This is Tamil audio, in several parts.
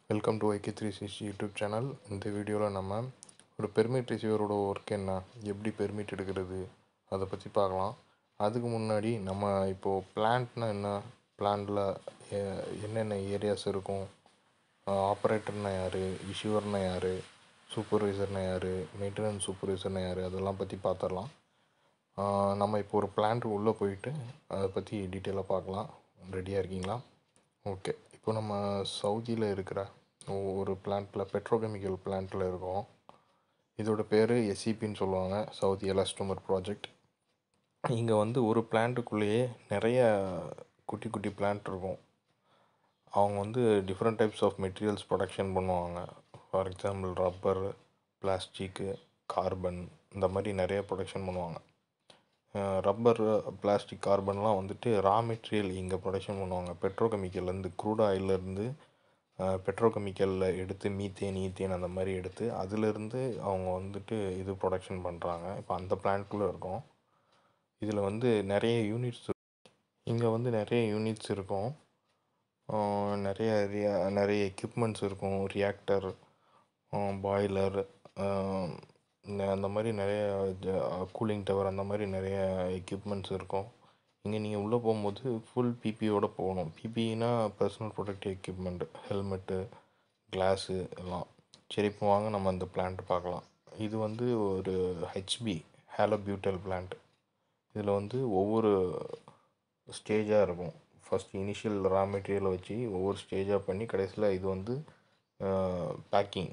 welcome to IK three sixty YouTube channel இந்த வீடியோவில் நம்ம ஒரு பெர்மிட் ரிசீவரோட ஒர்க் என்ன எப்படி பெர்மிட் எடுக்கிறது அதை பற்றி பார்க்கலாம் அதுக்கு முன்னாடி நம்ம இப்போது பிளான்ட்னா என்ன பிளான்ட்டில் என்னென்ன ஏரியாஸ் இருக்கும் ஆப்ரேட்டர்னா யார் இஷ்யூவர்னா யார் சூப்பர்வைசர்னா யார் மெயின்டெனன்ஸ் சூப்பர்வைசர்னா யார் அதெல்லாம் பற்றி பார்த்துடலாம் ஆஹ் நம்ம இப்போ ஒரு பிளான்ட்டு உள்ளே போயிட்டு அதை பற்றி டீட்டெயிலாக பார்க்கலாம் ரெடியாக இருக்கீங்களா ஓகே இப்போ நம்ம சவுதியில் இருக்கிற ஒரு பிளான்ட்டில் பெட்ரோகெமிக்கல் பிளான்ட்டில் இருக்கோம் இதோட பேர் எஸ்சிபின்னு சொல்லுவாங்க சவுதி எலாஸ்டோமர் ப்ராஜெக்ட் இங்கே வந்து ஒரு பிளான்ட்டுக்குள்ளேயே நிறைய குட்டி குட்டி பிளான்ட் இருக்கும் அவங்க வந்து different types of materials production பண்ணுவாங்க for example rubber plastic carbon இந்த மாதிரி நிறைய ப்ரொடக்ஷன் பண்ணுவாங்க ரப்பர் பிளாஸ்டிக் கார்பன்லாம் வந்துட்டு ரா மெட்டீரியல் இங்கே ப்ரொடக்ஷன் பண்ணுவாங்க பெட்ரோகெமிக்கல்லேருந்து க்ரூட் ஆயிலேருந்து பெட்ரோகெமிக்கலில் எடுத்து மீத்தேன் ஈத்தேன் அந்த மாதிரி எடுத்து அதிலிருந்து அவங்க வந்துட்டு இது ப்ரொடக்ஷன் பண்ணுறாங்க இப்போ அந்த பிளான்ட்குள்ளே இருக்கோம் இதில் வந்து நிறைய யூனிட்ஸ் இங்கே வந்து நிறைய யூனிட்ஸ் இருக்கும் ஆஹ் நிறைய ரியா நிறைய எக்யூப்மெண்ட்ஸ் இருக்கும் ரியாக்டர் பாய்லர் அந்த மாதிரி நிறைய கூலிங் டவர் அந்த மாதிரி நிறைய எக்யூப்மெண்ட்ஸ் இருக்கும் இங்கே நீங்கள் உள்ளே போகும்போது ஃபுல் பிபியோட போகணும் பிபினா personal productive equipment helmet glass எல்லாம் சரி இப்போ வாங்க நம்ம அந்த பிளான்ட் பார்க்கலாம் இது வந்து ஒரு ஹெச்பி ஹேலோ பியூட்டல் பிளான்ட் இதில் வந்து ஒவ்வொரு ஸ்டேஜாக இருக்கும் ஃபஸ்ட் இனிஷியல் ரா மெட்டீரியலை வச்சு ஒவ்வொரு ஸ்டேஜாக பண்ணி கடைசியில் இது வந்து பேக்கிங்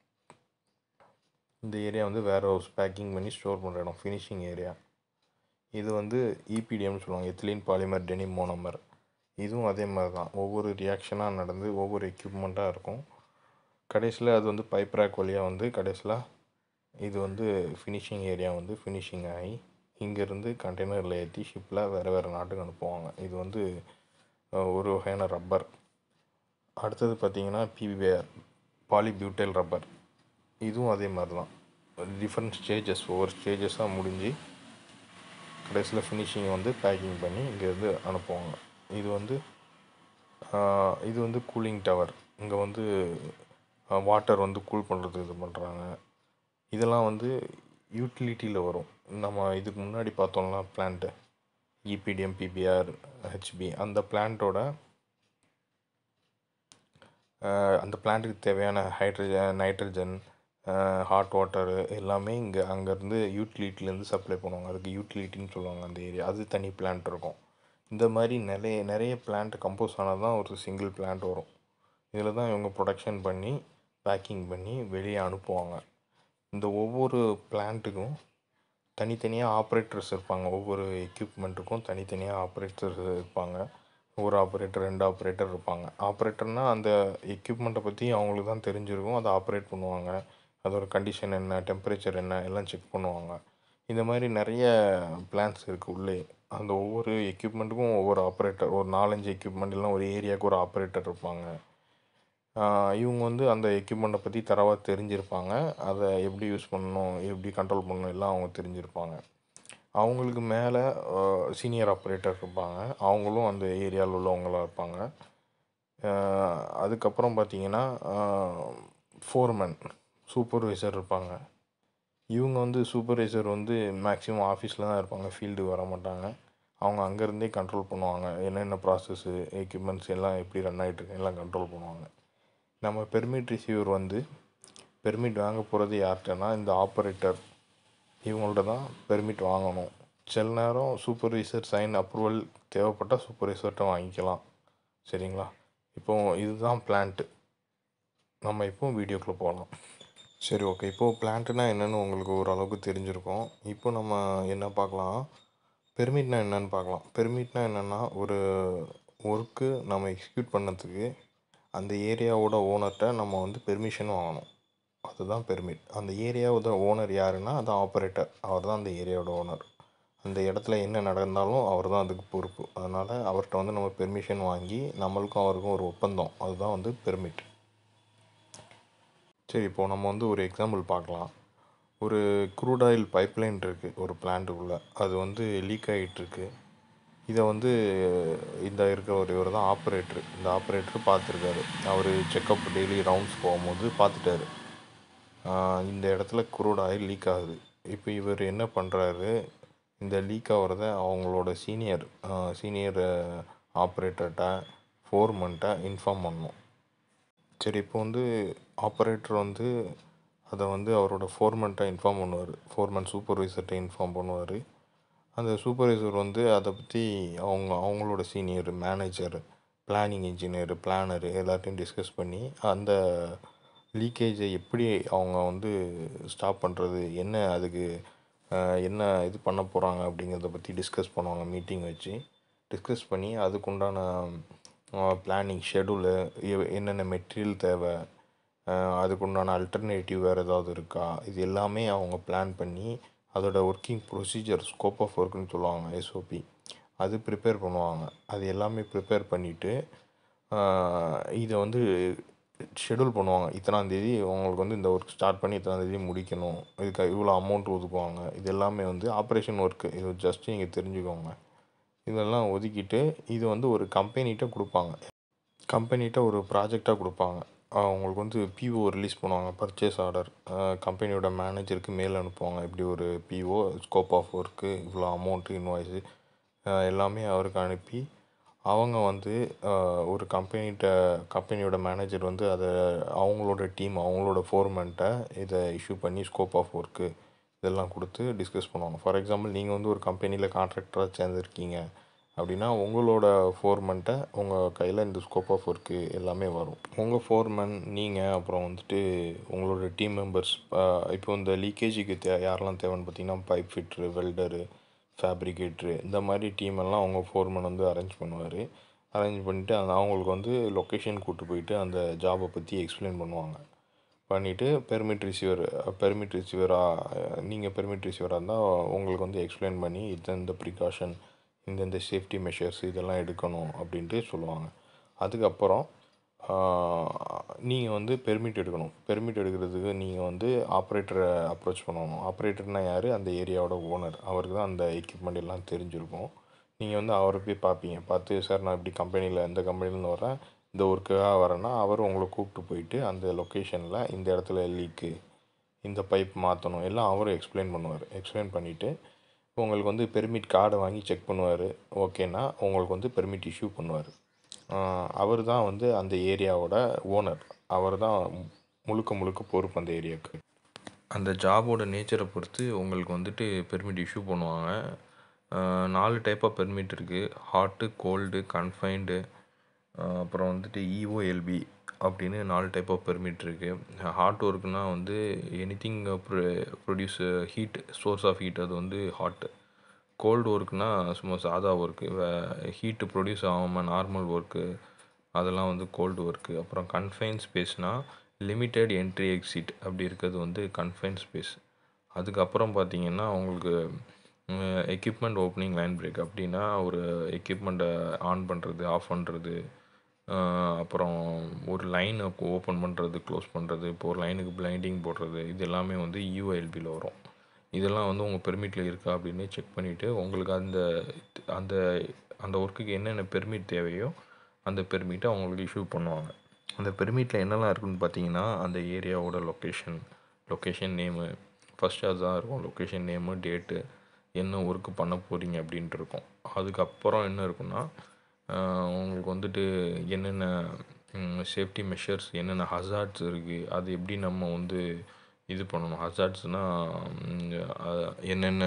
இந்த ஏரியா வந்து வேர் ஹவுஸ் பேக்கிங் பண்ணி ஸ்டோர் பண்ணுற இடம் ஃபினிஷிங் ஏரியா இது வந்து இபிடிஎம்னு சொல்லுவாங்க எத்திலீன் பாலிமர் டெனிம் மோனோமர் இதுவும் அதே மாதிரி தான் ஒவ்வொரு ரியாக்ஷனாக நடந்து ஒவ்வொரு எக்யூப்மெண்ட்டாக இருக்கும் கடைசியில் அது வந்து பைப் ரேக் வழியாக வந்து கடைசியில் இது வந்து ஃபினிஷிங் ஏரியா வந்து ஃபினிஷிங் ஆகி இங்கேருந்து கண்டெய்னரில் ஏற்றி ஷிப்பில் வேறு வேறு நாட்டுக்கு அனுப்புவாங்க இது வந்து ஒரு வகையான ரப்பர் அடுத்தது பார்த்திங்கன்னா பிபிஆர் பாலிபியூட்டைல் ரப்பர் இதுவும் அதே மாதிரி தான் டிஃப்ரெண்ட் ஸ்டேஜஸ் ஒவ்வொரு ஸ்டேஜஸாக முடிஞ்சு கடைசியில் ஃபினிஷிங் வந்து பேக்கிங் பண்ணி இங்கேருந்து அனுப்புவாங்க இது வந்து இது வந்து கூலிங் டவர் இங்கே வந்து வாட்டர் வந்து கூல் பண்ணுறது இது பண்ணுறாங்க இதெல்லாம் வந்து யூட்டிலிட்டியில் வரும் நம்ம இதுக்கு முன்னாடி பார்த்தோம்னா பிளான்ட்டு இபிடிஎம் பிபிஆர் ஹெச்பி அந்த பிளான்ட்டோட அந்த பிளான்ட்டுக்கு தேவையான ஹைட்ரஜன் நைட்ரஜன் ஹாட் வாட்டரு எல்லாமே இங்கே அங்கேருந்து யூட்டிலிட்டிலேருந்து சப்ளை பண்ணுவாங்க அதுக்கு யூட்டிலிட்டின்னு சொல்லுவாங்க அந்த ஏரியா அது தனி பிளான்ட் இருக்கும் இந்த மாதிரி நிறைய நிறைய பிளான்ட் கம்போஸ் ஆனால் தான் ஒரு சிங்கிள் பிளான்ட் வரும் இதில் தான் இவங்க ப்ரொடக்ஷன் பண்ணி பேக்கிங் பண்ணி வெளியே அனுப்புவாங்க இந்த ஒவ்வொரு பிளான்ட்டுக்கும் தனித்தனியாக ஆப்ரேட்டர்ஸ் இருப்பாங்க ஒவ்வொரு எக்யூப்மெண்ட்டுக்கும் தனித்தனியாக ஆப்ரேட்டர்ஸ் இருப்பாங்க ஒரு ஆப்ரேட்டர் ரெண்டு ஆப்ரேட்டர் இருப்பாங்க ஆப்ரேட்டர்னால் அந்த எக்யூப்மெண்ட்டை பற்றி அவங்களுக்கு தான் தெரிஞ்சிருக்கும் அதை ஆப்ரேட் பண்ணுவாங்க அதோட கண்டிஷன் என்ன டெம்பரேச்சர் என்ன எல்லாம் செக் பண்ணுவாங்க இந்த மாதிரி நிறைய பிளான்ஸ் இருக்குது உள்ளே அந்த ஒவ்வொரு எக்யூப்மெண்ட்டுக்கும் ஒவ்வொரு ஆப்ரேட்டர் ஒரு நாலஞ்சு எக்யூப்மெண்ட் இல்லைனா ஒரு ஏரியாவுக்கு ஒரு ஆப்ரேட்டர் இருப்பாங்க இவங்க வந்து அந்த எக்யூப்மெண்ட்டை பற்றி தரவாக தெரிஞ்சிருப்பாங்க அதை எப்படி யூஸ் பண்ணணும் எப்படி கண்ட்ரோல் பண்ணணும் எல்லாம் அவங்க தெரிஞ்சிருப்பாங்க அவங்களுக்கு மேலே சீனியர் ஆப்ரேட்டர் இருப்பாங்க அவங்களும் அந்த ஏரியாவில் உள்ளவங்களாக இருப்பாங்க அதுக்கப்புறம் பார்த்திங்கன்னா ஃபோர்மேன் சூப்பர்வைசர் இருப்பாங்க இவங்க வந்து சூப்பர்வைசர் வந்து மேக்ஸிமம் ஆஃபீஸில் தான் இருப்பாங்க ஃபீல்டு வர மாட்டாங்க அவங்க அங்கேருந்தே கண்ட்ரோல் பண்ணுவாங்க என்னென்ன ப்ராசஸ்ஸு எக்யூப்மெண்ட்ஸ் எல்லாம் எப்படி ரன் ஆகிட்டுருக்கு எல்லாம் கண்ட்ரோல் பண்ணுவாங்க நம்ம பெர்மிட் ரிசீவர் வந்து பெர்மிட் வாங்க போகிறது யார்கிட்டனா இந்த ஆப்ரேட்டர் இவங்கள்ட்ட தான் பெர்மிட் வாங்கணும் சில நேரம் சூப்பர்வைசர் சைன் அப்ரூவல் தேவைப்பட்டால் சூப்பர்வைசர்கிட்ட வாங்கிக்கலாம் சரிங்களா இப்போ இதுதான் பிளான்ட்டு நம்ம இப்போ வீடியோக்குள்ளே போகலாம் சரி ஓகே இப்போது பிளான்ட்டுனா என்னென்னு உங்களுக்கு ஓரளவுக்கு தெரிஞ்சிருக்கும் இப்போ நம்ம என்ன பார்க்கலாம் பெர்மிட்னா என்னென்னு பார்க்கலாம் பெர்மிட்னா என்னென்னா ஒரு ஒர்க்கு நம்ம எக்ஸிக்யூட் பண்ணதுக்கு அந்த ஏரியாவோட ஓனர்கிட்ட நம்ம வந்து பெர்மிஷன் வாங்கணும் அதுதான் பெர்மிட் அந்த ஏரியாவோட ஓனர் யாருன்னா அது ஆப்ரேட்டர் அவர் தான் அந்த ஏரியாவோட ஓனர் அந்த இடத்துல என்ன நடந்தாலும் அவர் தான் அதுக்கு பொறுப்பு அதனால் அவர்கிட்ட வந்து நம்ம பெர்மிஷன் வாங்கி நம்மளுக்கும் அவருக்கும் ஒரு ஒப்பந்தம் அதுதான் வந்து பெர்மிட் சரி இப்போது நம்ம வந்து ஒரு எக்ஸாம்பிள் பார்க்கலாம் ஒரு க்ரூட் ஆயில் பைப்லைன் இருக்குது ஒரு பிளான்ட்டுக்குள்ளே அது வந்து லீக் ஆகிட்டுருக்கு இதை வந்து இந்த இருக்கிற இவர் தான் ஆப்ரேட்ரு இந்த ஆப்ரேட்ரு பார்த்துருக்காரு அவர் செக்கப் டெய்லி ரவுண்ட்ஸ் போகும்போது பார்த்துட்டாரு ஆஹ் இந்த இடத்துல குரூட் ஆயில் லீக் ஆகுது இப்போ இவர் என்ன பண்ணுறாரு இந்த லீக் ஆகிறத அவங்களோட சீனியர் சீனியர் ஆப்ரேட்டர்கிட்ட ஃபோர்மன்ட்ட இன்ஃபார்ம் பண்ணணும் சரி இப்போ வந்து ஆப்ரேட்டர் வந்து அதை வந்து அவரோட ஃபோர்மன்ட்ட இன்ஃபார்ம் பண்ணுவார் ஃபோர்மன் சூப்பர்வைசர்கிட்ட இன்ஃபார்ம் பண்ணுவார் அந்த சூப்பர்வைசர் வந்து அதை பற்றி அவங்க அவங்களோட senior manager planning engineer planner எல்லாத்தையும் டிஸ்கஸ் பண்ணி அந்த லீக்கேஜை எப்படி அவங்க வந்து ஸ்டாப் பண்ணுறது என்ன அதுக்கு அஹ், என்ன இது பண்ண போகிறாங்க அப்படிங்கிறத பற்றி டிஸ்கஸ் பண்ணுவாங்க மீட்டிங் வச்சு டிஸ்கஸ் பண்ணி அதுக்குண்டான பிளானிங் ஷெடியூலு என்னென்ன மெட்டீரியல் தேவை அஹ், அதுக்குண்டான அல்டர்னேட்டிவ் வேறு ஏதாவது இருக்கா இது எல்லாமே அவங்க பிளான் பண்ணி அதோட ஒர்க்கிங் ப்ரொசீஜர் ஸ்கோப் ஆஃப் ஒர்க்குன்னு சொல்லுவாங்க எஸ்ஓபி அது ப்ரிப்பேர் பண்ணுவாங்க அது எல்லாமே ப்ரிப்பேர் பண்ணிவிட்டு இதை வந்து ஷெடியூல் பண்ணுவாங்க இத்தனாந்தேதி உங்களுக்கு வந்து இந்த ஒர்க் ஸ்டார்ட் பண்ணி இத்தனாந்தேதி முடிக்கணும் இதுக்கு இவ்வளோ அமௌண்ட் ஒதுக்குவாங்க இது எல்லாமே வந்து ஆப்ரேஷன் ஒர்க்கு இது ஜஸ்ட் நீங்கள் தெரிஞ்சுக்கோங்க இதெல்லாம் ஒதுக்கிட்டு இது வந்து ஒரு கம்பெனிகிட்ட கொடுப்பாங்க கம்பெனிகிட்ட ஒரு ப்ராஜெக்டாக கொடுப்பாங்க அவங்களுக்கு வந்து பிஓ ரிலீஸ் பண்ணுவாங்க பர்ச்சேஸ் ஆர்டர் கம்பெனியோட மேனேஜருக்கு மேல் அனுப்புவாங்க இப்படி ஒரு பிஓ ஸ்கோப் ஆஃப் ஒர்க்கு இவ்வளோ அமௌண்ட்டு இன்வாய்ஸு எல்லாமே அவருக்கு அனுப்பி அவங்க வந்து அஹ், ஒரு கம்பெனிகிட்ட கம்பெனியோட மேனேஜர் வந்து அதை அவங்களோட டீம் அவங்களோட ஃபோர்மன்ட்ட இதை இஷ்யூ பண்ணி ஸ்கோப் ஆஃப் ஒர்க்கு இதெல்லாம் கொடுத்து டிஸ்கஸ் பண்ணுவாங்க ஃபார் எக்ஸாம்பிள் நீங்கள் வந்து ஒரு கம்பெனியில் கான்ட்ராக்டராக சேர்ந்துருக்கீங்க அப்படின்னா உங்களோட ஃபோர்மன்ட்ட உங்கள் கையில் இந்த ஸ்கோப் ஆஃப் ஒர்க்கு எல்லாமே வரும் உங்கள் ஃபோர்மன் நீங்கள் அப்புறம் வந்துட்டு உங்களோட டீம் மெம்பர்ஸ் இப்போ இந்த லீக்கேஜுக்கு தே யாரெல்லாம் தேவைன்னு பார்த்தீங்கன்னா பைப் ஃபிட்ரு வெல்டரு ஃபேப்ரிகேட்ரு இந்த மாதிரி டீம் எல்லாம் அவங்க ஃபோர்மன் வந்து அரேஞ்ச் பண்ணுவார் அரேஞ்ச் பண்ணிவிட்டு அந்த அவங்களுக்கு வந்து லொக்கேஷன் கூட்டு போயிட்டு அந்த ஜாபை பற்றி எக்ஸ்பிளைன் பண்ணுவாங்க பண்ணிவிட்டு பெர்மிட் ரிசீவர் பெர்மிட் ரிசீவராக நீங்கள் பெர்மிட் ரிசீவராக இருந்தால் உங்களுக்கு வந்து எக்ஸ்பிளைன் பண்ணி இந்தந்த ப்ரிகாஷன் இந்தந்த சேஃப்டி மெஷர்ஸ் இதெல்லாம் எடுக்கணும் அப்படின்ட்டு சொல்லுவாங்க அதுக்கப்புறம் நீங்கள் வந்து பெர்மிட் எடுக்கணும் பெர்மிட் எடுக்கிறதுக்கு நீங்கள் வந்து ஆப்ரேட்டரை அப்ரோச் பண்ணணும் ஆப்ரேட்டர்னால் யார் அந்த ஏரியாவோட ஓனர் அவருக்கு தான் அந்த எக்யூப்மெண்ட் எல்லாம் தெரிஞ்சிருக்கும் நீங்கள் வந்து அவரை போய் பார்ப்பீங்க பார்த்து சார் நான் இப்படி கம்பெனியில் இந்த கம்பெனிலேருந்து வரேன் இந்த ஒர்க்காக வரேன்னா அவர் உங்களை கூப்பிட்டு போயிட்டு அந்த லொக்கேஷனில் இந்த இடத்துல லீக்கு இந்த பைப் மாற்றணும் எல்லாம் அவரும் எக்ஸ்பிளைன் பண்ணுவார் எக்ஸ்பிளைன் பண்ணிவிட்டு உங்களுக்கு வந்து பெர்மிட் கார்டை வாங்கி செக் பண்ணுவார் ஓகேனா உங்களுக்கு வந்து பெர்மிட் இஷ்யூ பண்ணுவார் அவர் தான் வந்து அந்த ஏரியாவோட ஓனர் அவர் தான் முழுக்க முழுக்க பொறுப்பு அந்த ஏரியாவுக்கு அந்த ஜாபோட நேச்சரை பொறுத்து உங்களுக்கு வந்துட்டு பெர்மிட் இஷ்யூ பண்ணுவாங்க ஆஹ் நாலு டைப் ஆஃப் பெர்மிட் இருக்குது ஹாட்டு கோல்டு கன்ஃபைன்டு அப்புறம் வந்துட்டு இஓஎல்பி அப்படின்னு நாலு டைப் ஆஃப் பெர்மிட் இருக்குது ஹாட் ஒர்க்குனால் வந்து anything produce heat source of heat அது வந்து ஹாட்டு கோல்டு ஒர்க்குனா சும்மா சாதா ஒர்க்கு ஹீட்டு ப்ரொடியூஸ் ஆகாமல் நார்மல் ஒர்க்கு அதெல்லாம் வந்து கோல்டு ஒர்க்கு அப்புறம் கன்ஃபைன் ஸ்பேஸ்னால் லிமிட்டெட் என்ட்ரி எக்ஸிட் அப்படி இருக்கிறது வந்து கன்ஃபைன் ஸ்பேஸ் அதுக்கப்புறம் பார்த்தீங்கன்னா உங்களுக்கு எக்யூப்மெண்ட் ஓப்பனிங் லைன் பிரேக் அப்படின்னா ஒரு எக்யூப்மெண்ட்டை ஆன் பண்ணுறது ஆஃப் பண்ணுறது அப்புறம் ஒரு லைனை ஓப்பன் பண்ணுறது க்ளோஸ் பண்ணுறது இப்போ ஒரு லைனுக்கு பிளைண்டிங் போடுறது இது எல்லாமே வந்து யூஐஎல்பியில் வரும் இதெல்லாம் வந்து உங்கள் பெர்மிட்டில் இருக்கா அப்படின்னு செக் பண்ணிவிட்டு உங்களுக்கு அந்த அந்த அந்த ஒர்க்குக்கு என்னென்ன பெர்மிட் தேவையோ அந்த பெர்மிட்டை அவங்களுக்கு இஷ்யூ பண்ணுவாங்க அந்த பெர்மிட்டில் என்னெல்லாம் இருக்குன்னு பார்த்தீங்கன்னா அந்த ஏரியாவோட லொக்கேஷன் லொக்கேஷன் நேமு ஃபஸ்ட்டு அதுதான் இருக்கும் லொக்கேஷன் நேமு டேட்டு என்ன ஒர்க்கு பண்ண போகிறீங்க அப்படின்ட்டு இருக்கும் அதுக்கப்புறம் என்ன இருக்குன்னா ஆஹ் உங்களுக்கு வந்துட்டு என்னென்ன சேஃப்டி மெஷர்ஸ் என்னென்ன ஹசார்ட்ஸ் இருக்குது அது எப்படி நம்ம வந்து இது பண்ணணும் ஹசார்ட்ஸ்னால் என்னென்ன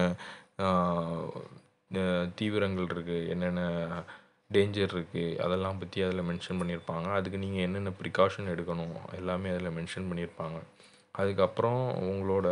ஆஹ் அஹ் தீவிரங்கள் இருக்குது என்னென்ன டேஞ்சர் இருக்குது அதெல்லாம் பற்றி அதில் மென்ஷன் பண்ணியிருப்பாங்க அதுக்கு நீங்கள் என்னென்ன ப்ரிகாஷன் எடுக்கணும் எல்லாமே அதில் மென்ஷன் பண்ணியிருப்பாங்க அதுக்கப்புறம் உங்களோட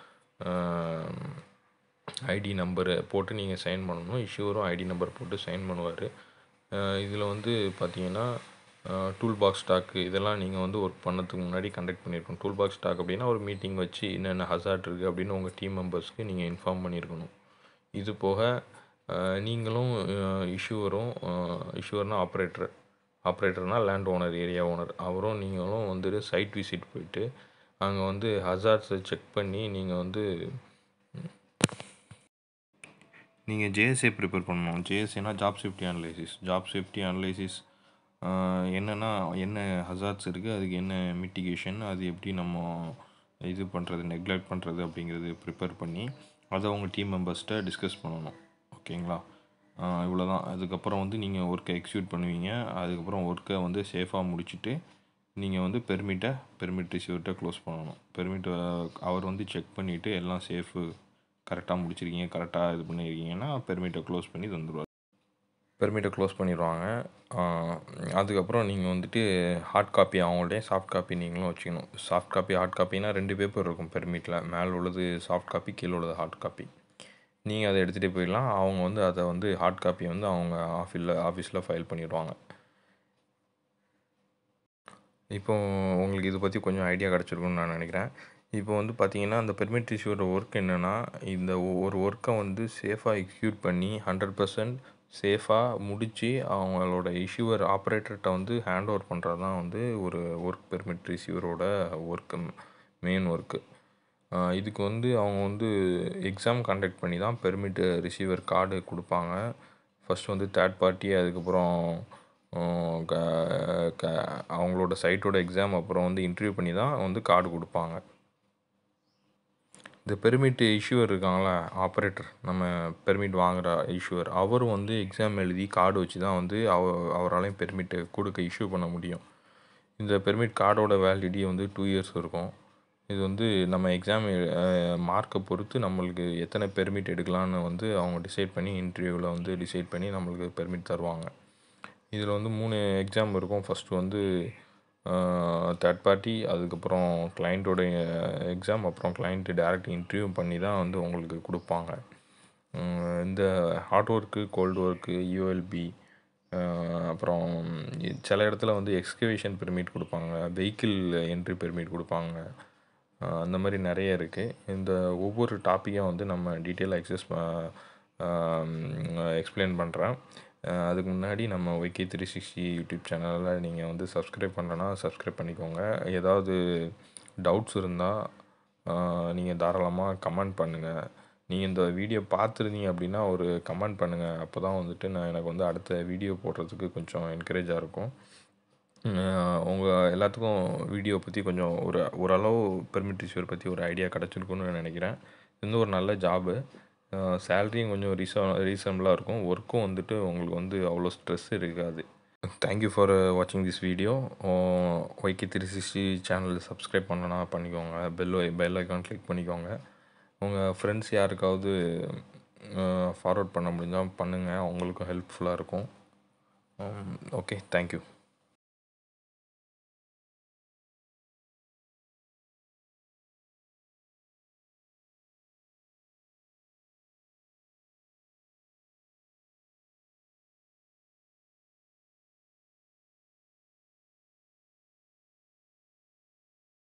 ஐடி நம்பரு போட்டு நீங்கள் சைன் பண்ணணும் இஷ்யூரும் ஐடி நம்பர் போட்டு சைன் பண்ணுவார் இதில் வந்து பார்த்தீங்கன்னா டூல் பாக்ஸ் ஸ்டாக்கு இதெல்லாம் நீங்கள் வந்து ஒர்க் பண்ணதுக்கு முன்னாடி கண்டக்ட் பண்ணியிருக்கணும் டூல் பாக்ஸ் ஸ்டாக் அப்படின்னா ஒரு மீட்டிங் வச்சு என்னென்ன ஹசார்ட் இருக்குது அப்படின்னு உங்கள் டீம் மெம்பர்ஸ்க்கு நீங்கள் இன்ஃபார்ம் பண்ணியிருக்கணும் இது போக அஹ், நீங்களும் இஷ்யூவரும் இஷ்யூவர்னால் ஆப்ரேட்டர் ஆப்ரேட்டர்னால் லேண்ட் ஓனர் ஏரியா ஓனர் அவரும் நீங்களும் வந்துட்டு சைட் விசிட் போயிட்டு அங்கே வந்து ஹசார்ட்ஸை செக் பண்ணி நீங்கள் வந்து நீங்கள் ஜேஎஸ்ஏ ப்ரிப்பேர் பண்ணணும் ஜேஎஸ்ஏனா job safety analysis job safety analysis என்னென்னா என்ன ஹசார்ட்ஸ் இருக்குது அதுக்கு என்ன மிட்டிகேஷன் அது எப்படி நம்ம இது பண்ணுறது நெக்லெக்ட் பண்ணுறது அப்படிங்கிறது ப்ரிப்பேர் பண்ணி அதை உங்கள் டீம் மெம்பர்ஸ்கிட்ட டிஸ்கஸ் பண்ணணும் ஓகேங்களா இவ்வளோ தான் அதுக்கப்புறம் வந்து நீங்கள் ஒர்க்கை எக்ஸிக்யூட் பண்ணுவீங்க அதுக்கப்புறம் ஒர்க்கை வந்து சேஃபாக முடிச்சுட்டு நீங்கள் வந்து பெர்மிட்டை பெர்மிட் ரிசீவர்கிட்ட க்ளோஸ் பண்ணணும் பெர்மிட் அவர் வந்து செக் பண்ணிவிட்டு எல்லாம் சேஃபு கரெக்டாக முடிச்சிருக்கீங்க கரெக்டாக இது பண்ணியிருக்கீங்கன்னா பெர்மிட்டை க்ளோஸ் பண்ணி தந்துடுவார் பெர்மிட்டை க்ளோஸ் பண்ணிடுவாங்க அதுக்கப்புறம் நீங்கள் வந்துட்டு ஹார்ட் காப்பி அவங்கள்டே சாஃப்ட் காப்பி நீங்களும் வச்சுக்கணும் சாஃப்ட் காப்பி ஹார்ட் காப்பினா ரெண்டு பேப்பர் இருக்கும் பெர்மிட்டில் மேலே உள்ளது சாஃப்ட் காப்பி கீழே உள்ளது ஹார்ட் காப்பி நீங்கள் அதை எடுத்துகிட்டே போயிடலாம் அவங்க வந்து அதை வந்து ஹார்ட் காப்பி வந்து அவங்க ஆஃபீஸில் ஆஃபீஸில் ஃபைல் பண்ணிடுவாங்க இப்போ உங்களுக்கு இதை பற்றி கொஞ்சம் ஐடியா கிடச்சிருக்குன்னு நான் நினைக்கிறேன் இப்போ வந்து பார்த்தீங்கன்னா அந்த பெர்மிட் இஷ்யூட ஒர்க் என்னென்னா இந்த ஒரு ஒர்க்கை வந்து சேஃபாக எக்ஸிக்யூட் பண்ணி ஹண்ட்ரட் பர்சன்ட் சேஃபாக முடித்து அவங்களோட இஷ்யூவர் ஆப்ரேட்டர்கிட்ட வந்து ஹேண்ட் ஓவர் பண்ணுறது தான் வந்து ஒரு ஒர்க் பெர்மிட் ரிசீவரோட ஒர்க்கு மெயின் ஒர்க்கு இதுக்கு வந்து அவங்க வந்து எக்ஸாம் கண்டக்ட் பண்ணி தான் பெர்மிட் ரிசீவர் கார்டு கொடுப்பாங்க ஃபஸ்ட் வந்து தேர்ட் பார்ட்டி அதுக்கப்புறம் க க அவங்களோட சைட்டோட எக்ஸாம் அப்புறம் வந்து இன்டர்வியூ பண்ணி தான் வந்து கார்டு கொடுப்பாங்க இந்த பெர்மிட் இஷ்யூவர் இருக்காங்களா ஆப்ரேட்டர் நம்ம பெர்மிட் வாங்குகிற இஷ்யூவர் அவர் வந்து எக்ஸாம் எழுதி கார்டு வச்சு தான் வந்து அவ அவராலையும் பெர்மிட்டு கொடுக்க இஷ்யூ பண்ண முடியும் இந்த பெர்மிட் கார்டோட வேலிடிட்டி வந்து டூ இயர்ஸ் இருக்கும் இது வந்து நம்ம எக்ஸாம் மார்க்கை பொறுத்து நம்மளுக்கு எத்தனை பெர்மிட் எடுக்கலான்னு வந்து அவங்க டிசைட் பண்ணி இன்டர்வியூவில் வந்து டிசைட் பண்ணி நம்மளுக்கு பெர்மிட் தருவாங்க இதில் வந்து மூணு எக்ஸாம் இருக்கும் ஃபஸ்ட்டு வந்து தேர்ட் பார்ட்டி அதுக்கப்புறம் கிளைண்ட்டோட எக்ஸாம் அப்புறம் கிளைண்ட்டு டேரக்ட் இன்டர்வியூ பண்ணி தான் வந்து உங்களுக்கு கொடுப்பாங்க இந்த hard work cold work ULP அப்புறம் சில இடத்துல வந்து எக்ஸ்கவேஷன் பெர்மிட் கொடுப்பாங்க வெஹிக்கிள் என்ட்ரி பெர்மிட் கொடுப்பாங்க அந்த மாதிரி நிறைய இருக்குது இந்த ஒவ்வொரு டாப்பிக்கும் வந்து நம்ம டீட்டெயிலாக எக்ஸஸ் எக்ஸ்பிளைன் பண்ணுறேன் அதுக்கு முன்னாடி நம்ம ஒய்கே த்ரீ சிக்ஸ்டி யூடியூப் சேனலில் நீங்கள் வந்து சப்ஸ்கிரைப் பண்ணலன்னா சப்ஸ்கிரைப் பண்ணிக்கோங்க ஏதாவது டவுட்ஸ் இருந்தால் நீங்கள் தாராளமாக கமெண்ட் பண்ணுங்கள் நீங்கள் இந்த வீடியோ பார்த்துருந்தீங்க அப்படின்னா ஒரு கமெண்ட் பண்ணுங்கள் அப்போ தான் வந்துட்டு நான் எனக்கு வந்து அடுத்த வீடியோ போடுறதுக்கு கொஞ்சம் என்கரேஜாக இருக்கும் உங்கள் எல்லாத்துக்கும் வீடியோ பற்றி கொஞ்சம் ஒரு ஓரளவு பெர்மிட் இஷ்யூர் பற்றி ஒரு ஐடியா கிடச்சிருக்குன்னு நான் நினைக்கிறேன் இது ஒரு நல்ல ஜாபு சேல்ரியும் கொஞ்சம் ரீசன் ரீசனபிளாக இருக்கும் ஒர்க்கும் வந்துட்டு உங்களுக்கு வந்து அவ்வளோ ஸ்ட்ரெஸ் இருக்காது தேங்க்யூ ஃபார் வாட்சிங் this video YK three sixty channel subscribe பண்ணனா பண்ணிக்கோங்க பெல் பெல் ஐக்கான் கிளிக் பண்ணிக்கோங்க உங்கள் ஃப்ரெண்ட்ஸ் யாருக்காவது ஃபார்வர்ட் பண்ண முடிஞ்சால் பண்ணுங்கள் அவங்களுக்கும் ஹெல்ப்ஃபுல்லாக இருக்கும் ஓகே தேங்க்யூ